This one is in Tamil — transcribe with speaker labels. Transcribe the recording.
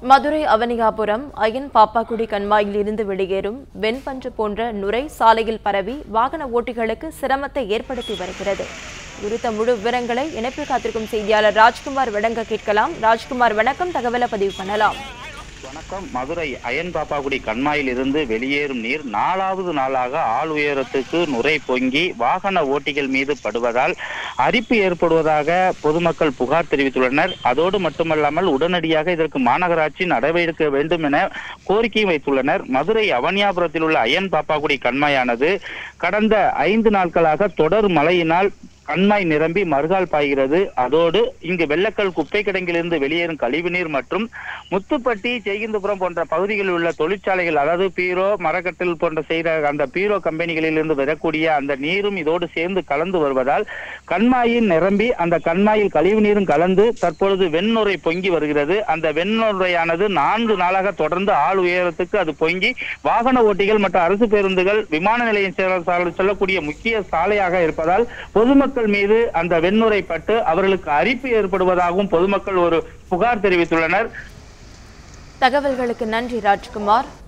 Speaker 1: மதுரை அவனியாபுரம் அயன் பாப்பாக்குடி கண்மாயில் இருந்து வெளியேறும் வெண்பஞ்சு போன்ற நுரை சாலையில் பரவி வாகன ஓட்டிகளுக்கு சிரமத்தை ஏற்படுத்தி வருகிறது குறித்த முழு விவரங்களை இணைப்பில் காத்திருக்கும் செய்தியாளர் ராஜ்குமார் வழங்க கேட்கலாம் ராஜ்குமார் வணக்கம் தகவலை பதிவு பண்ணலாம்
Speaker 2: வணக்கம் மதுரை அயன் பாப்பாக்குடி கண்மாயில் இருந்து வெளியேறும் நீர் நாலாவது நாளாக ஆள் உயரத்துக்கு நுரை பொங்கி வாகன ஓட்டிகள் மீது படுவதால் அரிப்பு ஏற்படுவதாக பொதுமக்கள் புகார் தெரிவித்துள்ளனர் அதோடு மட்டுமல்லாமல் உடனடியாக இதற்கு மாநகராட்சி நடவடிக்கை வேண்டும் என கோரிக்கையும் வைத்துள்ளனர் மதுரை அவனியாபுரத்தில் உள்ள அயன் பாப்பாக்குடி கண்மாயானது கடந்த ஐந்து நாட்களாக தொடர் மழையினால் கண்மாய் நிரம்பி மறுகால் பாய்கிறது அதோடு இங்கு வெள்ளக்கல் குப்பை கிடங்கிலிருந்து வெளியேறும் கழிவுநீர் மற்றும் முத்துப்பட்டி செய்கிந்தபுரம் போன்ற பகுதிகளில் உள்ள தொழிற்சாலைகள் அதாவது பீரோ மரக்கட்டில் போன்ற செய்த அந்த பீரோ கம்பெனிகளிலிருந்து வரக்கூடிய அந்த நீரும் இதோடு சேர்ந்து கலந்து வருவதால் கண்மாயின் நிரம்பி அந்த கண்மாயில் கழிவுநீரும் கலந்து தற்பொழுது வெண்ணுரை பொங்கி வருகிறது அந்த வெண்ணுரையானது நான்கு நாளாக தொடர்ந்து ஆள் உயரத்துக்கு அது பொங்கி வாகன ஓட்டிகள் மற்றும் அரசு பேருந்துகள் விமான நிலையம் செல்ல- செல்லக்கூடிய முக்கிய சாலையாக இருப்பதால் பொதுமக்கள் மீது அந்த வெண்ணுரை பட்டு அவர்களுக்கு அரிப்பு ஏற்படுவதாகவும் பொதுமக்கள் ஒரு புகார் தெரிவித்துள்ளனர்
Speaker 1: தகவல்களுக்கு நன்றி ராஜ்குமார்